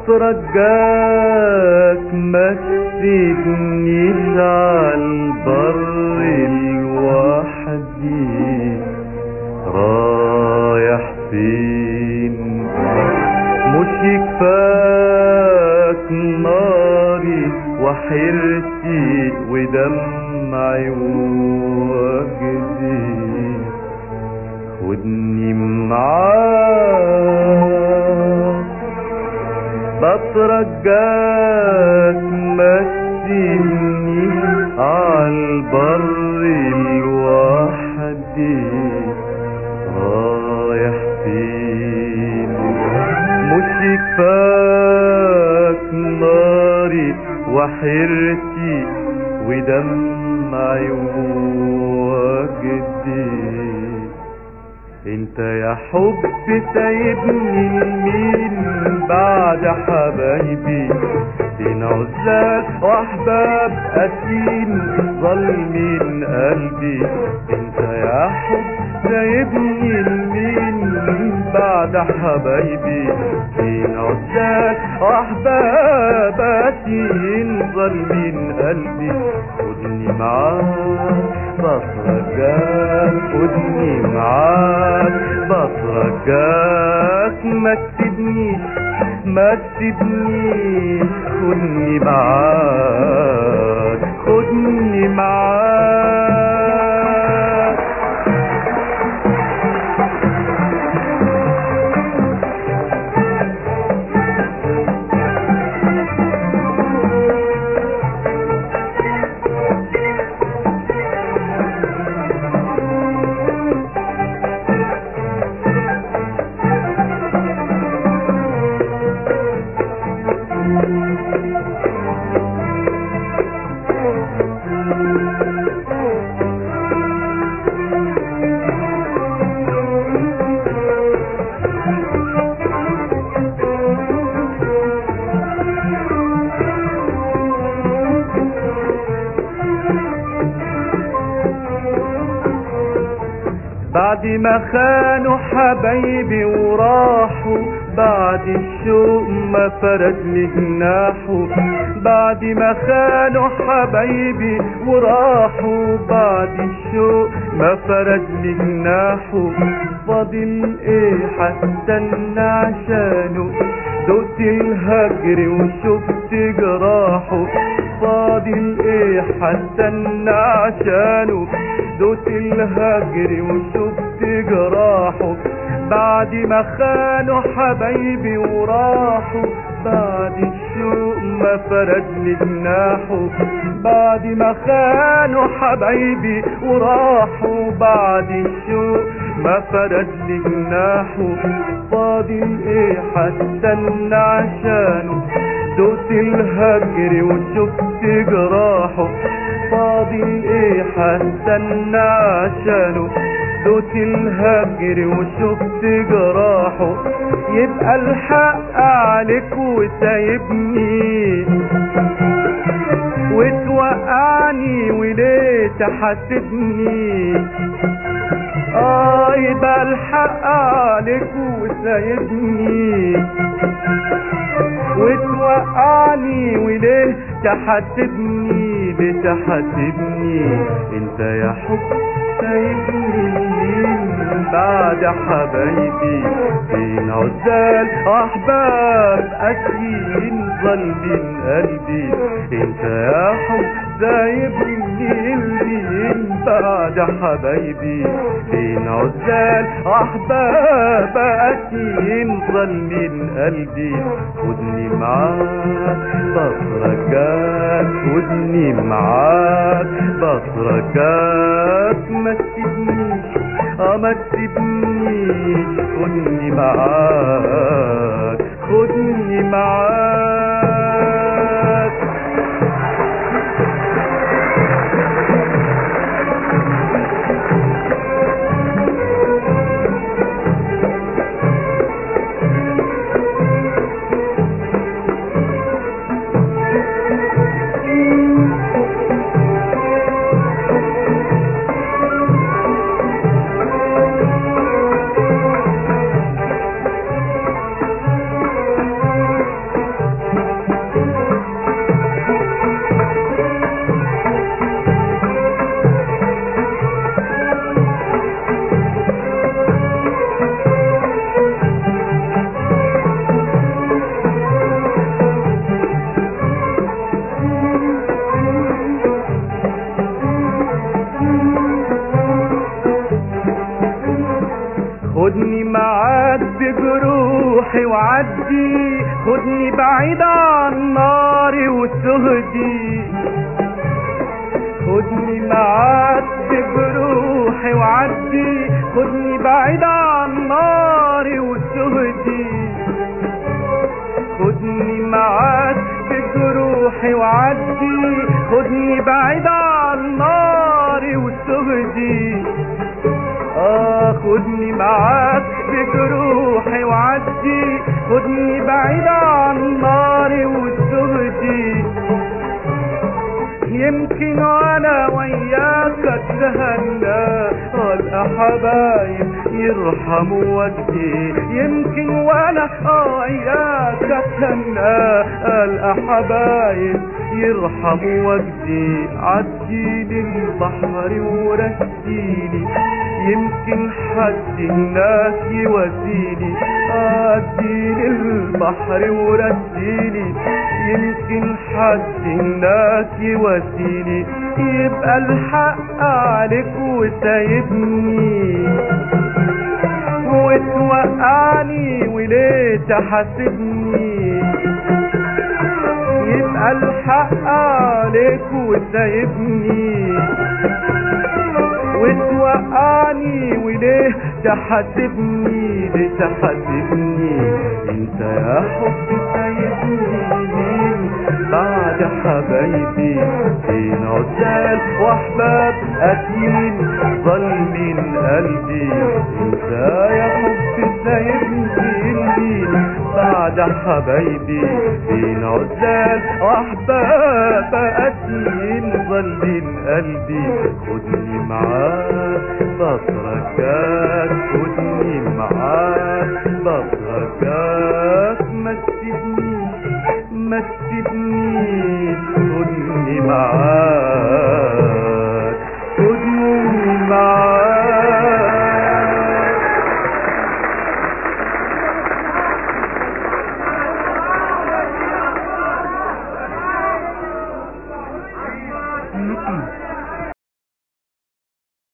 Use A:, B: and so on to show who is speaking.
A: بترجاك ما تسيبنيش عالبر لوحدي رايح فين مش يكفاك ناري وحيرتي ودمعي ووجدي خدني معاك بترجاك ما تسيبني عالبر لوحدي رايح فين مش يكفاك ناري وحيرتي ودمعي ووجدي انت يا حب سايبني لمين بعد حبايبي بين عزال واحباب قاسين ظالمين قلبي انت يا حب سايبني لمين بعد حبايبي بين عزال واحباب قاسين ظالمين قلبي خدني معاك بترجاك خدني معاك بترجاك ما تسيبنيش ما تسيبنيش خدني معاك خدني معاك بعد ما خانوا حبايبي وراحوا بعد الشوق ما فرد لي جناحه بعد ما خانوا حبايبي وراحوا بعد الشوق ما فرد لي جناحه فاضل ايه هستنى عشانه دقت الهجر وشفت جراحه فاضل ايه هستنى عشانه دوت الهجر وشفت جراحه بعد ما خانوا حبايبي وراحوا بعد الشوق ما فرد لي جناحه بعد ما خانوا حبايبي وراحوا بعد الشوق ما فرد لي جناحه فاضل ايه هستنى عشانه دوت الهجر وشفت جراحه فاضل ايه هستنى عشانه دوت الهجر وشفت جراحه يبقى الحق عليك وسايبني وتوقعني وليه تحاسبني اه يبقى الحق عليك وسايبني وتوقعني وليه تحاسبني بتحاسبني انت يا حب سايبني لمين بعد حبايبي بين عزال احباب قاسيين ظالمين قلبي انت يا حب سايبني لمين بعد حبايبي بين عزال احباب قاسيين ظالمين قلبي خدني معاك بترجاك خدني معاك بترجاك ما تسيبنيش اه ما تسيبنيش خدني معاك خدني معاك وعدي خدني بعيد عن ناري وسهدي خدني معاك بجروحي وعدي خدني بعيد عن ناري وسهدي خدني معاك بجروحي وعدي خدني بعيد عن ناري وسهدي آه خدني معاك بجروحي وعدي خدني بعيد عن ناري وسهدي يمكن وانا وياك اتهنى القى حبايب يرحموا وجهي يمكن وانا وياك اتهنى القى حبايب يرحموا وجهي عديلي البحر ورسيلي يمكن حد الناس يواسيني عديلي البحر ورسيلي يمكن حد الناس يواسيني يبقى الحق عليك وسايبني وتوقعني وليه تحاسبني يبقى الحق عليك وسايبني وتوقعني وليه تحاسبني ليه تحاسبني انت يا حب سايبني بعد حبايبي بين عزال واحباب قتيل ظلمين قلبي انت يا حب سايبني بعد حبايبي بين عزال واحباب قتيل ظلمين قلبي خدني معاك بصركات خدني معاك بصركات ما تسيبنيش ما تسيبنيش خدني معاك خدني معاك
B: Mm-mm.